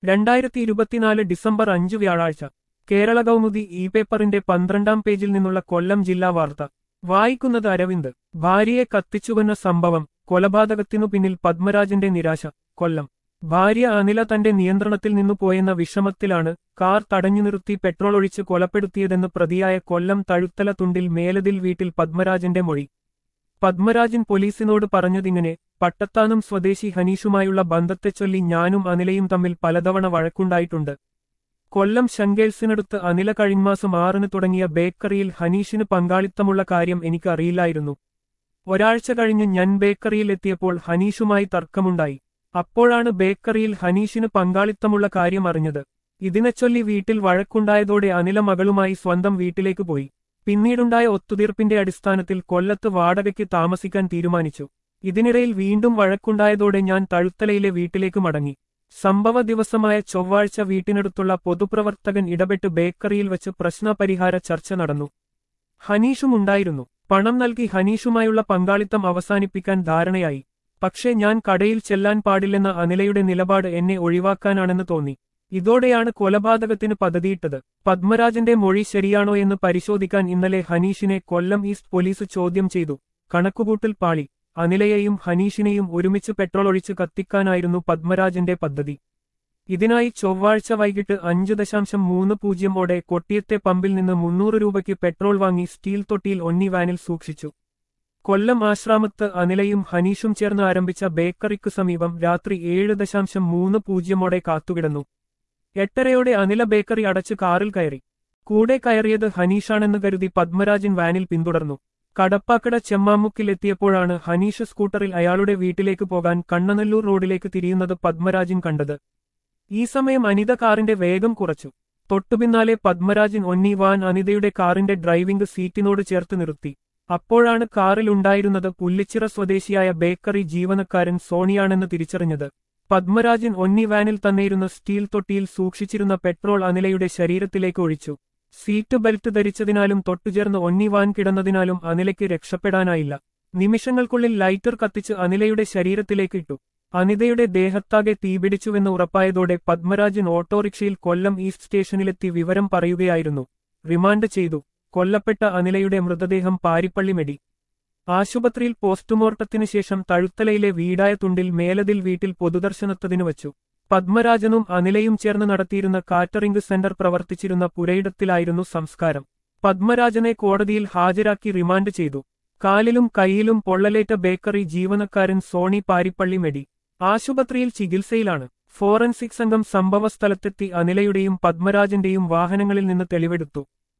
രണ്ടായിരത്തി ഇരുപത്തിനാല് ഡിസംബർ അഞ്ച് വ്യാഴാഴ്ച കേരള കൗമുദി ഇ പേപ്പറിന്റെ പന്ത്രണ്ടാം പേജിൽ നിന്നുള്ള കൊല്ലം ജില്ലാ വാർത്ത വായിക്കുന്നത് അരവിന്ദ് ഭാര്യയെ കത്തിച്ചുവെന്ന സംഭവം കൊലപാതകത്തിനു പിന്നിൽ പത്മരാജന്റെ നിരാശ കൊല്ലം ഭാര്യ അനില തന്റെ നിയന്ത്രണത്തിൽ നിന്നു പോയെന്ന വിഷമത്തിലാണ് കാർ തടഞ്ഞു നിർത്തി പെട്രോൾ ഒഴിച്ച് കൊലപ്പെടുത്തിയതെന്ന് പ്രതിയായ കൊല്ലം തഴുത്തല തുണ്ടിൽ മേലതിൽ വീട്ടിൽ പത്മരാജന്റെ മൊഴി പത്മരാജൻ പോലീസിനോട് പറഞ്ഞതിങ്ങനെ പട്ടത്താനം സ്വദേശി ഹനീഷുമായുള്ള ബന്ധത്തെച്ചൊല്ലി ഞാനും അനിലയും തമ്മിൽ പലതവണ വഴക്കുണ്ടായിട്ടുണ്ട് കൊല്ലം ശങ്കേഴ്സിനടുത്ത് അനില കഴിഞ്ഞമാസം ആറിന് തുടങ്ങിയ ബേക്കറിയിൽ ഹനീഷിന് പങ്കാളിത്തമുള്ള കാര്യം എനിക്ക് അറിയില്ലായിരുന്നു ഒരാഴ്ച കഴിഞ്ഞ് ഞാൻ ബേക്കറിയിൽ എത്തിയപ്പോൾ ഹനീഷുമായി തർക്കമുണ്ടായി അപ്പോഴാണ് ബേക്കറിയിൽ ഹനീഷിന് പങ്കാളിത്തമുള്ള കാര്യം അറിഞ്ഞത് ഇതിനെച്ചൊല്ലി വീട്ടിൽ വഴക്കുണ്ടായതോടെ അനില മകളുമായി സ്വന്തം വീട്ടിലേക്ക് പോയി പിന്നീടുണ്ടായ ഒത്തുതീർപ്പിന്റെ അടിസ്ഥാനത്തിൽ കൊല്ലത്ത് വാടകയ്ക്ക് താമസിക്കാൻ തീരുമാനിച്ചു ഇതിനിടയിൽ വീണ്ടും വഴക്കുണ്ടായതോടെ ഞാൻ തഴുത്തലയിലെ വീട്ടിലേക്ക് മടങ്ങി സംഭവ ദിവസമായ ചൊവ്വാഴ്ച വീട്ടിനടുത്തുള്ള പൊതുപ്രവർത്തകൻ ഇടപെട്ട് ബേക്കറിയിൽ വെച്ച് പ്രശ്നപരിഹാര ചർച്ച നടന്നു ഹനീഷും ഉണ്ടായിരുന്നു പണം നൽകി ഹനീഷുമായുള്ള പങ്കാളിത്തം അവസാനിപ്പിക്കാൻ ധാരണയായി പക്ഷേ ഞാൻ കടയിൽ ചെല്ലാൻ പാടില്ലെന്ന അനിലയുടെ നിലപാട് എന്നെ ഒഴിവാക്കാനാണെന്ന് തോന്നി ഇതോടെയാണ് കൊലപാതകത്തിന് പദ്ധതിയിട്ടത് പത്മരാജന്റെ മൊഴി ശരിയാണോ എന്ന് പരിശോധിക്കാൻ ഇന്നലെ ഹനീഷിനെ കൊല്ലം ഈസ്റ്റ് പോലീസ് ചോദ്യം ചെയ്തു കണക്കുകൂട്ടൽ പാളി അനിലയെയും ഹനീഷിനെയും ഒരുമിച്ച് പെട്രോൾ ഒഴിച്ച് കത്തിക്കാനായിരുന്നു പത്മരാജന്റെ പദ്ധതി ഇതിനായി ചൊവ്വാഴ്ച വൈകിട്ട് അഞ്ച് ദശാംശം മൂന്ന് പൂജ്യമോടെ കൊട്ടിയത്തെ പമ്പിൽ നിന്ന് മുന്നൂറ് രൂപയ്ക്ക് പെട്രോൾ വാങ്ങി സ്റ്റീൽ തൊട്ടിയിൽ ഒന്നി വാനിൽ സൂക്ഷിച്ചു കൊല്ലം ആശ്രാമത്ത് അനിലയും ഹനീഷും ചേർന്ന് ആരംഭിച്ച ബേക്കറിക്കു സമീപം രാത്രി ഏഴ് ദശാംശം മൂന്ന് പൂജ്യമോടെ കാത്തുകിടന്നു എട്ടരയോടെ അനില ബേക്കറി അടച്ച് കാറിൽ കയറി കൂടെ കയറിയത് ഹനീഷാണെന്ന് കരുതി പത്മരാജൻ വാനിൽ പിന്തുടർന്നു കടപ്പാക്കട ചെമ്മാമുക്കിലെത്തിയപ്പോഴാണ് ഹനീഷ് സ്കൂട്ടറിൽ അയാളുടെ വീട്ടിലേക്ക് പോകാൻ കണ്ണനല്ലൂർ റോഡിലേക്ക് തിരിയുന്നത് പത്മരാജൻ കണ്ടത് ഈ സമയം അനിത കാറിന്റെ വേഗം കുറച്ചു തൊട്ടുപിന്നാലെ പത്മരാജൻ ഒന്നി വാൻ അനിതയുടെ കാറിന്റെ ഡ്രൈവിംഗ് സീറ്റിനോട് ചേർത്ത് നിർത്തി അപ്പോഴാണ് കാറിലുണ്ടായിരുന്നത് പുല്ലിച്ചിറ സ്വദേശിയായ ബേക്കറി ജീവനക്കാരൻ സോണിയാണെന്ന് തിരിച്ചറിഞ്ഞത് പത്മരാജൻ ഒന്നി വാനിൽ തന്നെയിരുന്ന സ്റ്റീൽ തൊട്ടിയിൽ സൂക്ഷിച്ചിരുന്ന പെട്രോൾ അനിലയുടെ ശരീരത്തിലേക്ക് ഒഴിച്ചു സീറ്റ് ബെൽറ്റ് ധരിച്ചതിനാലും തൊട്ടുചേർന്ന് ഒന്നി വാൻ കിടന്നതിനാലും അനിലയ്ക്ക് രക്ഷപ്പെടാനായില്ല നിമിഷങ്ങൾക്കുള്ളിൽ ലൈറ്റർ കത്തിച്ച് അനിലയുടെ ശരീരത്തിലേക്ക് ഇട്ടു അനിതയുടെ ദേഹത്താകെ തീപിടിച്ചുവെന്ന് ഉറപ്പായതോടെ പത്മരാജൻ ഓട്ടോറിക്ഷയിൽ കൊല്ലം ഈസ്റ്റ് സ്റ്റേഷനിലെത്തി വിവരം പറയുകയായിരുന്നു റിമാൻഡ് ചെയ്തു കൊല്ലപ്പെട്ട അനിലയുടെ മൃതദേഹം പാരിപ്പള്ളി മെഡി ആശുപത്രിയിൽ പോസ്റ്റ്മോർട്ടത്തിനു ശേഷം തഴുത്തലയിലെ വീടായ തുണ്ടിൽ മേലതിൽ വീട്ടിൽ പൊതുദർശനത്തതിനു വച്ചു പത്മരാജനും അനിലയും ചേർന്ന് നടത്തിയിരുന്ന കാറ്ററിംഗ് സെന്റർ പ്രവർത്തിച്ചിരുന്ന പുരയിടത്തിലായിരുന്നു സംസ്കാരം പത്മരാജനെ കോടതിയിൽ ഹാജരാക്കി റിമാൻഡ് ചെയ്തു കാലിലും കൈയിലും പൊള്ളലേറ്റ ബേക്കറി ജീവനക്കാരൻ സോണി പാരിപ്പള്ളി മെഡി ആശുപത്രിയിൽ ചികിത്സയിലാണ് ഫോറൻസിക് സംഘം സംഭവസ്ഥലത്തെത്തി അനിലയുടെയും പത്മരാജന്റെയും വാഹനങ്ങളിൽ നിന്ന് തെളിവെടുത്തു